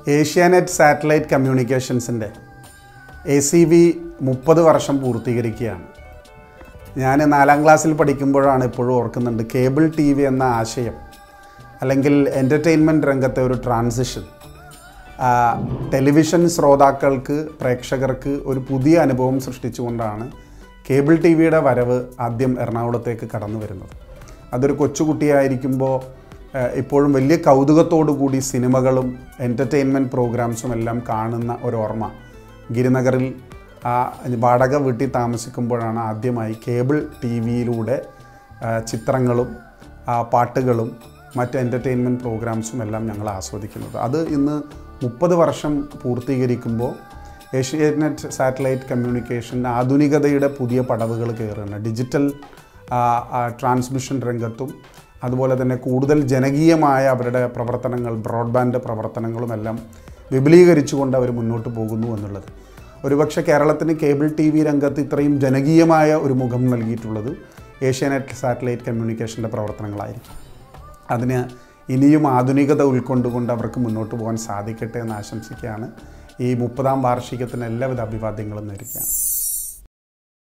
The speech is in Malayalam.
ഏഷ്യാനെറ്റ് സാറ്റലൈറ്റ് കമ്മ്യൂണിക്കേഷൻസിൻ്റെ എ സി വി മുപ്പത് വർഷം പൂർത്തീകരിക്കുകയാണ് ഞാൻ നാലാം ക്ലാസ്സിൽ പഠിക്കുമ്പോഴാണ് ഇപ്പോഴും ഓർക്കുന്നുണ്ട് കേബിൾ ടി വി എന്ന ആശയം അല്ലെങ്കിൽ എൻ്റർടൈൻമെൻറ്റ് രംഗത്തെ ഒരു ട്രാൻസിഷൻ ആ, ടെലിവിഷൻ ശ്രോതാക്കൾക്ക് പ്രേക്ഷകർക്ക് ഒരു പുതിയ അനുഭവം സൃഷ്ടിച്ചുകൊണ്ടാണ് കേബിൾ ടി വിയുടെ വരവ് ആദ്യം എറണാകുളത്തേക്ക് കടന്നു വരുന്നത് അതൊരു കൊച്ചുകുട്ടിയായിരിക്കുമ്പോൾ ആ, ഇപ്പോഴും വലിയ കൗതുകത്തോടു കൂടി സിനിമകളും എൻ്റർടൈൻമെൻറ്റ് പ്രോഗ്രാംസും എല്ലാം കാണുന്ന ഒരു ഓർമ്മ ഗിരിനഗറിൽ ആ വാടക വീട്ടിൽ താമസിക്കുമ്പോഴാണ് ആദ്യമായി കേബിൾ ടി വിയിലൂടെ ചിത്രങ്ങളും ആ, പാട്ടുകളും മറ്റ് എൻ്റർടൈൻമെൻറ്റ് പ്രോഗ്രാംസും എല്ലാം ഞങ്ങൾ ആസ്വദിക്കുന്നത് അത് ഇന്ന് മുപ്പത് വർഷം പൂർത്തീകരിക്കുമ്പോൾ ഏഷ്യാനെറ്റ് സാറ്റലൈറ്റ് കമ്മ്യൂണിക്കേഷൻ ആധുനികതയുടെ പുതിയ പടവുകൾ കയറുകയാണ് ഡിജിറ്റൽ ആ, ആ, ട്രാൻസ്മിഷൻ രംഗത്തും അതുപോലെ തന്നെ കൂടുതൽ ജനകീയമായ അവരുടെ പ്രവർത്തനങ്ങൾ ബ്രോഡ്ബാൻഡ് പ്രവർത്തനങ്ങളും എല്ലാം വിപുലീകരിച്ചുകൊണ്ട് അവർ മുന്നോട്ട് പോകുന്നു എന്നുള്ളത് ഒരുപക്ഷെ കേരളത്തിന് കേബിൾ ടി വി രംഗത്ത് ഇത്രയും ജനകീയമായ ഒരു മുഖം നൽകിയിട്ടുള്ളത് ഏഷ്യാനെറ്റ് സാറ്റലൈറ്റ് കമ്മ്യൂണിക്കേഷൻ്റെ പ്രവർത്തനങ്ങളായിരിക്കും അതിന് ഇനിയും ആധുനികത ഉൾക്കൊണ്ടുകൊണ്ട് അവർക്ക് മുന്നോട്ട് പോകാൻ സാധിക്കട്ടെ എന്ന് ആശംസിക്കുകയാണ് ഈ മുപ്പതാം വാർഷികത്തിന് എല്ലാവിധ അഭിവാദ്യങ്ങളും നേരുകയാണ്